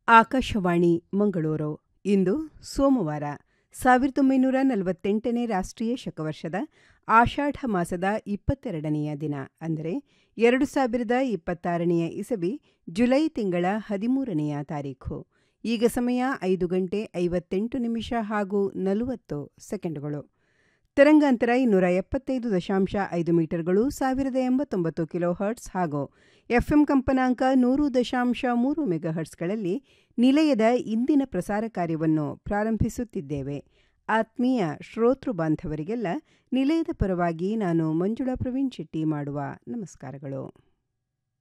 ಆಕಾಶವಾಣಿ ಮಂಗಳೂರು ಇಂದು ಸೋಮವಾರ ಸಾವಿರದ ಒಂಬೈನೂರ ನಲವತ್ತೆಂಟನೇ ರಾಷ್ಟ್ರೀಯ ಶಕವರ್ಷದ ಆಷಾಢ ಮಾಸದ ಇಪ್ಪತ್ತೆರಡನೆಯ ದಿನ ಅಂದರೆ ಎರಡು ಸಾವಿರದ ಇಪ್ಪತ್ತಾರನೆಯ ಇಸವಿ ಜುಲೈ ತಿಂಗಳ ಹದಿಮೂರನೆಯ ತಾರೀಖು ಈಗ ಸಮಯ ಐದು ಗಂಟೆ ಐವತ್ತೆಂಟು ನಿಮಿಷ ಹಾಗೂ ನಲವತ್ತು ಸೆಕೆಂಡುಗಳು ತರಂಗಾಂತರ ಇನ್ನೂರ ಎಪ್ಪತ್ತೈದು ದಶಾಂಶ ಐದು ಮೀಟರ್ಗಳು ಸಾವಿರದ ಎಂಬತ್ತೊಂಬತ್ತು ಕಿಲೋ ಹರ್ಟ್ಸ್ ಹಾಗೂ ಎಫ್ಎಂ ಕಂಪನಾಂಕ ನೂರು ದಶಾಂಶ ಮೂರು ಮೆಗಾಹರ್ಟ್ಸ್ಗಳಲ್ಲಿ ನಿಲಯದ ಇಂದಿನ ಪ್ರಸಾರ ಕಾರ್ಯವನ್ನು ಪ್ರಾರಂಭಿಸುತ್ತಿದ್ದೇವೆ ಆತ್ಮೀಯ ಶ್ರೋತೃ ಬಾಂಧವರಿಗೆಲ್ಲ ನಿಲಯದ ಪರವಾಗಿ ನಾನು ಮಂಜುಳಾ ಪ್ರವೀಣ್ ಶೆಟ್ಟಿ ಮಾಡುವ ನಮಸ್ಕಾರಗಳು